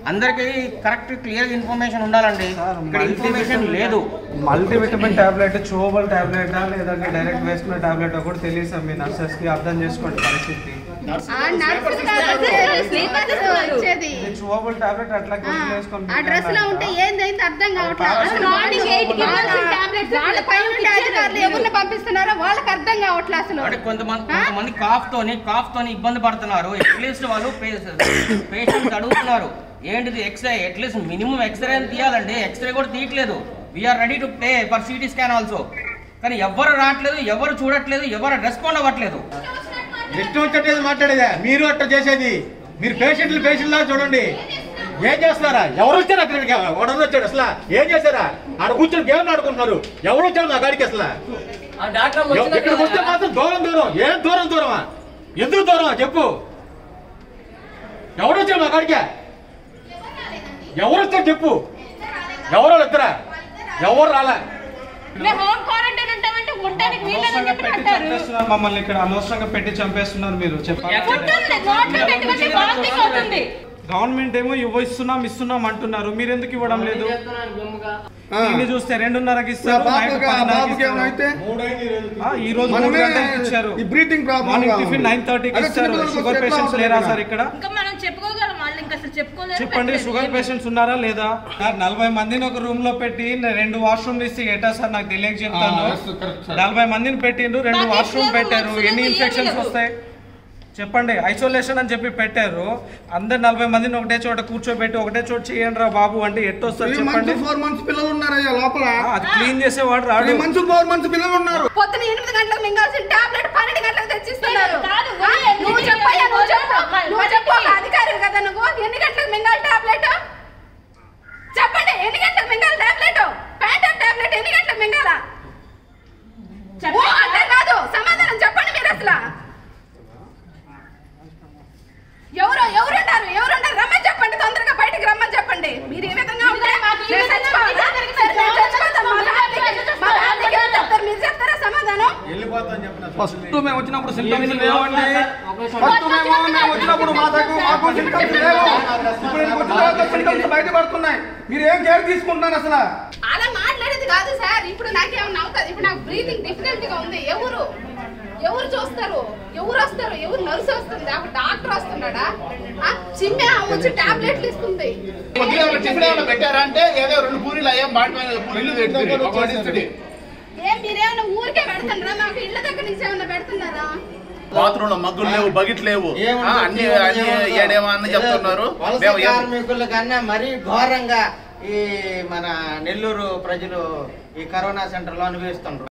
అందరికీ correct clear information ఉండాలండి ఇక్కడ ఇన్ఫర్మేషన్ లేదు మల్టీవిటమిన్ టాబ్లెట్ చూవబుల్ టాబ్లెట్ లేదంటే డైరెక్ట్ వేసుకున్న టాబ్లెట్ కూడా తెలియదు సార్ మీ నర్సెస్ కి అర్థం చేసుకోండి పరిస్థితి ఆ నర్సులు కాదు, స్లీపర్స్ వచ్చేది ఇది చూవబుల్ టాబ్లెట్ అట్లా ఆ, గుర్తు వేసుకొని ఆ డ్రెస్ లో ఉంటే ఏందైంది అర్థం కావట్లేదు అసలు మార్నింగ్ ఎయిట్ కి టాబ్లెట్స్ వాళ్ళ పైన ఉండే అధికారులు ఎవరిని పంపిస్తున్నారో వాళ్ళకి అర్థం కావట్లేదు అసలు అంటే కొంతమంది కొంతమంది కాఫ్ తోని కాఫ్ తోని ఇబ్బంది పడుతున్నారు అట్లీస్ట్ వాళ్ళు పేషెంట్స్ అడుగుతున్నారు ఏంటిది ఎక్స్రే అట్లీస్ట్ మినిమం ఎక్స్రే అని తీయాలండి ఎక్స్రే కూడా తీయట్లేదు we're ready to pay for CT scan also కానీ ఎవరు రావట్లేదు ఎవరు చూడట్లేదు ఎవరు రెస్పాండ్ అవ్వట్లేదు ఇష్టం వచ్చేది మాట్లాడేదా మీరు అట్లా చేసేది మీరు పేషెంట్లు పేషెంట్లా చూడండి ఏం చేస్తున్నారా ఎవరు వచ్చారు అక్కడికి ఎవడన్నా వచ్చాడు అసలు ఏం చేశారా ఆడ కూర్చొని గేమ్ ఆడుకుంటున్నారు ఎవరు వచ్చారు మా గాడికి అసలు ఎవ- ఇక్కడికి వస్తే మాత్రం దూరం దూరం ఏం దూరం దూరమా ఎందుకు దూరమా చెప్పు ఎవరు వచ్చారు మా గాడికి ఎవరు వచ్చారు చెప్పు ఎవరు ఇద్దరా ఎవరు రాలే మేము హోమ్ క్వారంటైన్ ఉంటామంటే ఉండడానికి వీళ్ళని అనవసరంగా చెప్పి పెట్టి అంటారు చంపేస్తున్నారు మమ్మల్ని ఇక్కడ అనవసరంగా పెట్టి చంపేస్తున్నారు మీరు చెప్పాలి ఉంటుంది నోట్లో పెట్టుకుంటే వామిటింగ్ అవుతుంది గవర్నమెంట్ ఏమో ఇవ్వ ఇస్తున్నాం ఇస్తున్నాం అంటున్నారు మీరు ఎందుకు ఇవ్వడం లేదు ఇన్ని చూస్తే రెండున్నరకి ఇస్తారు నైట్ పదిన్నరకి ఇస్తారు. ఆ, ఈ రోజు మూడు గంటలకు ఇచ్చారు ఈ breathing problem morning tiffin nine థర్టీకి ఇస్తారు షుగర్ పేషెంట్స్ లేరా సార్ ఇక్కడ ఇంకా మనం చెప్పుకోగలం వాళ్ళు ఇంకా అసలు చెప్పుకోలేరు చెప్పండి పెట్టలేదు. షుగర్ పేషెంట్స్ ఉన్నారా లేదా సార్ నలభై మందిని ఒక రూమ్ లో పెట్టి నే- రెండు వాష్రూమ్ ఇస్తే ఎటా సార్ నాకు తెలియక చెప్తాను నలభై మందిని పెట్టిండ్రు రెండు మాకు వాష్రూమ్ లేవు, పెట్టారు మాకు ఎన్ని లేవు, ఇన్ఫెక్షన్స్ ఏమీ లేవు. వస్తాయి చెప్పండి ఐసోలేషన్ అని చెప్పి పెట్టారు అందరు నలభై మందిని ఒకటే చోట కూర్చోబెట్టి ఒకటే చోట చేయండి రా బాబు అంటే ఎట్టు వస్తారు త్రీ చెప్పండి మంత్స్ ఫోర్ మంత్స్ పిల్లలు ఉన్నారయ్యా లోపల ఆ, అది క్లీన్ చేసేవాడు త్రీ రాడు మంత్స్ ఫోర్ మంత్స్ పిల్లలు ఉన్నారు పొద్దున ఎనిమిది గంటలకు మింగాల్సిన టాబ్లెట్ పన్నెండు గంటలకు తెచ్చిస్తున్నారు కాదు, ఆ, ఎనిమిది నువ్వు చెప్పయ్యా నువ్వు చెప్పు మళ్ళీ నువ్వు చెప్పు ఒక మళ్ళీ. అధికారి కదా నువ్వు ఎన్ని గంటలకు మింగాలి టాబ్లెట్ చెప్పండి ఎన్ని గంటలకు మింగాలి టాబ్లెట్ ప్యాంటమ్ టాబ్లెట్ ఎన్ని గంటలకు మింగాలా ఓ అంటే కాదు సమాధానం చెప్పండి మీరు అసలు ఎవరు ఎవరుంటారు ఎవరుంటారు రమ్మని చెప్పండి తొందరగా బయటికి రమ్మని చెప్పండి మీరు ఈ విధంగా ఉంటే మాకు ఈ నేను విధంగా చచ్చిపోవాలా? జరిగితే సరే, నేను సమాధానం చచ్చిపోతాను. మా ఫ్యామిలీకి- మా ఫ్యామిలీకి ఏం చెప్తారు? మీరు చెప్తారా సమాధానం ఫస్ట్ మేము వచ్చినప్పుడు సింటమ్స్ లేవండి ఫస్ట్ మేము మేము వచ్చినప్పుడు మా దగ్గర మాకు సింటమ్స్ లేవు ఇప్పుడు ఇక్కడికి వచ్చిన తర్వాత సింటమ్స్ బయటపడుతున్నాయి మీరు ఏం కేర్ తీసుకుంటున్నారు అసలు అలా మాట్లాడేది కాదు సార్ ఇప్పుడు నాకేమన్నా అవుతుంది ఇప్పుడు నాకు బ్రీతింగ్ డిఫికల్టీగా ఉంది ఎవరు ఎవరు చూస్తారు ఎవరు వస్తారు ఎవరు నర్సు వస్తుంది అప్పుడు డాక్టర్ వస్తున్నాడా ఆ, చిమ్మె ఆమె వచ్చి టాబ్లెట్లు ఇస్తుంది కొద్దిగా టిఫిన్ ఏమైనా పెట్టారంటే ఏదో రెండు పూరీలు అయ్యా మాడిపోయిన పూరీలు పెడుతుంది ఒక వాడి ఇస్తుంది. ఏం మీరేమైనా ఊరికే పెడుతున్నారా మాకు ఇళ్ళ దగ్గర నుంచి ఏమైనా పెడుతున్నారా బాత్రూమ్ లో మగ్గులు లేవు బకెట్ లేవు ఆ, అన్ని అన్ని ఏడేమో అన్ని చెప్తున్నారు వలస మేము ఏం- కార్మికుల కన్నా మరీ ఘోరంగా ఈ మన నెల్లూరు ప్రజలు ఈ కరోనా సెంటర్ లో అనుభవిస్తుండ్రు